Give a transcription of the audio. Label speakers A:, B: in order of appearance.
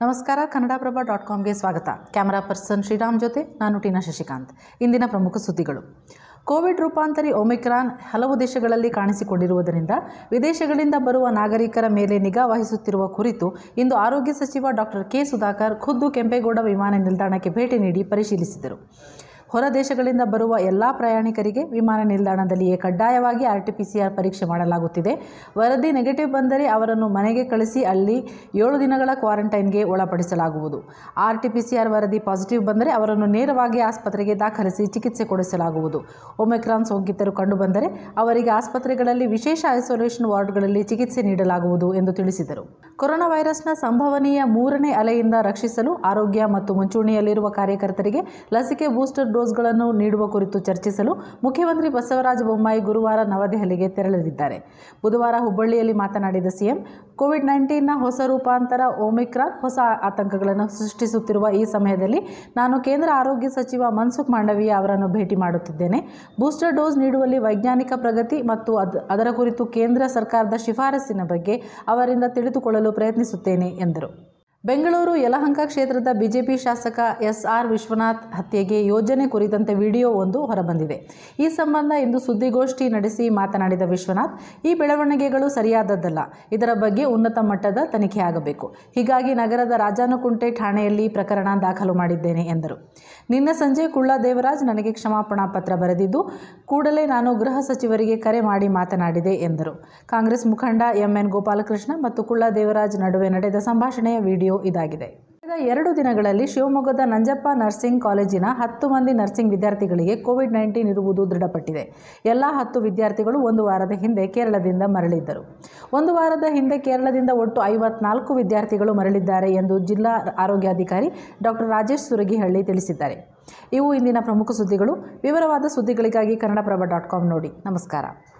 A: ನಮಸ್ಕಾರ ಕನ್ನಡಪ್ರಭ ಡಾಟ್ ಕಾಮ್ಗೆ ಸ್ವಾಗತ camera person Shriram ಜೊತೆ ನಾನು ಟೀನಾ ಶಶಿಕಾಂತ್ ಇಂದಿನ ಪ್ರಮುಖ ಸುದ್ದಿಗಳು ಕೋವಿಡ್ ರೂಪಾಂತರಿ ಒಮಿಕ್ರಾನ್ ಹಲವು ದೇಶಗಳಲ್ಲಿ ಕಾಣಿಸಿಕೊಂಡಿರುವುದರಿಂದ ವಿದೇಶಗಳಿಂದ ಬರುವ ನಾಗರಿಕರ ಮೇಲೆ ನಿಗಾ ವಹಿಸುತ್ತಿರುವ ಕುರಿತು ಇಂದು ಆರೋಗ್ಯ ಸಚಿವ ಡಾಕ್ಟರ್ ಕೆ ಸುಧಾಕರ್ ಖುದ್ದು ಕೆಂಪೇಗೌಡ ವಿಮಾನ ನಿಲ್ದಾಣಕ್ಕೆ ಭೇಟಿ ನೀಡಿ ಪರಿಶೀಲಿಸಿದರು ಹೊರ ದೇಶಗಳಿಂದ ಬರುವ ಎಲ್ಲ ಪ್ರಯಾಣಿಕರಿಗೆ ವಿಮಾನ ನಿಲ್ದಾಣದಲ್ಲಿಯೇ ಕಡ್ಡಾಯವಾಗಿ ಆರ್ಟಿಪಿಸಿಆರ್ ಪರೀಕ್ಷೆ ಮಾಡಲಾಗುತ್ತಿದೆ ವರದಿ ನೆಗೆಟಿವ್ ಬಂದರೆ ಅವರನ್ನು ಮನೆಗೆ ಕಳಿಸಿ ಅಲ್ಲಿ ಏಳು ದಿನಗಳ ಕ್ವಾರಂಟೈನ್ಗೆ ಒಳಪಡಿಸಲಾಗುವುದು ಆರ್ಟಿಪಿಸಿಆರ್ ವರದಿ ಪಾಸಿಟಿವ್ ಬಂದರೆ ಅವರನ್ನು ನೇರವಾಗಿ ಆಸ್ಪತ್ರೆಗೆ ದಾಖಲಿಸಿ ಚಿಕಿತ್ಸೆ ಕೊಡಿಸಲಾಗುವುದು ಒಮಿಕ್ರಾನ್ ಸೋಂಕಿತರು ಕಂಡುಬಂದರೆ ಅವರಿಗೆ ಆಸ್ಪತ್ರೆಗಳಲ್ಲಿ ವಿಶೇಷ ಐಸೋಲೇಷನ್ ವಾರ್ಡ್ಗಳಲ್ಲಿ ಚಿಕಿತ್ಸೆ ನೀಡಲಾಗುವುದು ಎಂದು ತಿಳಿಸಿದರು ಕೊರೋನಾ ವೈರಸ್ನ ಸಂಭವನೀಯ ಮೂರನೇ ಅಲೆಯಿಂದ ರಕ್ಷಿಸಲು ಆರೋಗ್ಯ ಮತ್ತು ಮುಂಚೂಣಿಯಲ್ಲಿರುವ ಕಾರ್ಯಕರ್ತರಿಗೆ ಲಸಿಕೆ ಬೂಸ್ಟರ್ ಡೋಸ್ಗಳನ್ನು ನೀಡುವ ಕುರಿತು ಚರ್ಚಿಸಲು ಮುಖ್ಯಮಂತ್ರಿ ಬಸವರಾಜ ಬೊಮ್ಮಾಯಿ ಗುರುವಾರ ನವದೆಹಲಿಗೆ ತೆರಳಲಿದ್ದಾರೆ ಬುಧವಾರ ಹುಬ್ಬಳ್ಳಿಯಲ್ಲಿ ಮಾತನಾಡಿದ ಸಿಎಂ ಕೋವಿಡ್ ನೈನ್ಟೀನ್ನ ಹೊಸ ರೂಪಾಂತರ ಒಮಿಕ್ರಾನ್ ಹೊಸ ಆತಂಕಗಳನ್ನು ಸೃಷ್ಟಿಸುತ್ತಿರುವ ಈ ಸಮಯದಲ್ಲಿ ನಾನು ಕೇಂದ್ರ ಆರೋಗ್ಯ ಸಚಿವ ಮನ್ಸುಖ್ ಮಾಂಡವೀಯ ಅವರನ್ನು ಭೇಟಿ ಮಾಡುತ್ತಿದ್ದೇನೆ ಬೂಸ್ಟರ್ ಡೋಸ್ ನೀಡುವಲ್ಲಿ ವೈಜ್ಞಾನಿಕ ಪ್ರಗತಿ ಮತ್ತು ಅದ್ ಅದರ ಕುರಿತು ಕೇಂದ್ರ ಸರ್ಕಾರದ ಶಿಫಾರಸ್ಸಿನ ಬಗ್ಗೆ ಅವರಿಂದ ತಿಳಿದುಕೊಳ್ಳಲು ಪ್ರಯತ್ನಿಸುತ್ತೇನೆ ಎಂದರು ಬೆಂಗಳೂರು ಯಲಹಂಕ ಕ್ಷೇತ್ರದ ಬಿಜೆಪಿ ಶಾಸಕ ಎಸ್ ಆರ್ ವಿಶ್ವನಾಥ್ ಹತ್ಯೆಗೆ ಯೋಜನೆ ಕುರಿತಂತೆ ವಿಡಿಯೋ ಒಂದು ಹೊರಬಂದಿದೆ ಈ ಸಂಬಂಧ ಇಂದು ಸುದ್ದಿಗೋಷ್ಠಿ ನಡೆಸಿ ಮಾತನಾಡಿದ ವಿಶ್ವನಾಥ್ ಈ ಬೆಳವಣಿಗೆಗಳು ಸರಿಯಾದದ್ದಲ್ಲ ಇದರ ಬಗ್ಗೆ ಉನ್ನತ ಮಟ್ಟದ ತನಿಖೆ ಆಗಬೇಕು ಹೀಗಾಗಿ ನಗರದ ರಾಜಾನುಕುಂಟೆ ಠಾಣೆಯಲ್ಲಿ ಪ್ರಕರಣ ದಾಖಲು ಮಾಡಿದ್ದೇನೆ ಎಂದರು ನಿನ್ನೆ ಸಂಜೆ ಕುಳ್ಳ ದೇವರಾಜ್ ನನಗೆ ಕ್ಷಮಾಪಣಾ ಪತ್ರ ಬರೆದಿದ್ದು ಕೂಡಲೇ ನಾನು ಗೃಹ ಸಚಿವರಿಗೆ ಕರೆ ಮಾಡಿ ಮಾತನಾಡಿದೆ ಎಂದರು ಕಾಂಗ್ರೆಸ್ ಮುಖಂಡ ಎಂಎನ್ ಗೋಪಾಲಕೃಷ್ಣ ಮತ್ತು ಕುಳ್ಳ ದೇವರಾಜ್ ನಡುವೆ ನಡೆದ ಸಂಭಾಷಣೆಯ ವಿಡಿಯೋ ಇದಾಗಿದೆ ಕಳೆದ ಎರಡು ದಿನಗಳಲ್ಲಿ ಶಿವಮೊಗ್ಗದ ನಂಜಪ್ಪ ನರ್ಸಿಂಗ್ ಕಾಲೇಜಿನ ಹತ್ತು ಮಂದಿ ನರ್ಸಿಂಗ್ ವಿದ್ಯಾರ್ಥಿಗಳಿಗೆ ಕೋವಿಡ್ ನೈನ್ಟೀನ್ ಇರುವುದು ದೃಢಪಟ್ಟಿದೆ ಎಲ್ಲ ಹತ್ತು ವಿದ್ಯಾರ್ಥಿಗಳು ಒಂದು ವಾರದ ಹಿಂದೆ ಕೇರಳದಿಂದ ಮರಳಿದ್ದರು ಒಂದು ವಾರದ ಹಿಂದೆ ಕೇರಳದಿಂದ ಒಟ್ಟು ಐವತ್ನಾಲ್ಕು ವಿದ್ಯಾರ್ಥಿಗಳು ಮರಳಿದ್ದಾರೆ ಎಂದು ಜಿಲ್ಲಾ ಆರೋಗ್ಯಾಧಿಕಾರಿ ಡಾಕ್ಟರ್ ರಾಜೇಶ್ ಸುರಗಿಹಳ್ಳಿ ತಿಳಿಸಿದ್ದಾರೆ ಇವು ಇಂದಿನ ಪ್ರಮುಖ ಸುದ್ದಿಗಳು ವಿವರವಾದ ಸುದ್ದಿಗಳಿಗಾಗಿ ಕನ್ನಡಪ್ರಭ ಡಾಟ್ ಕಾಮ್ ನೋಡಿ ನಮಸ್ಕಾರ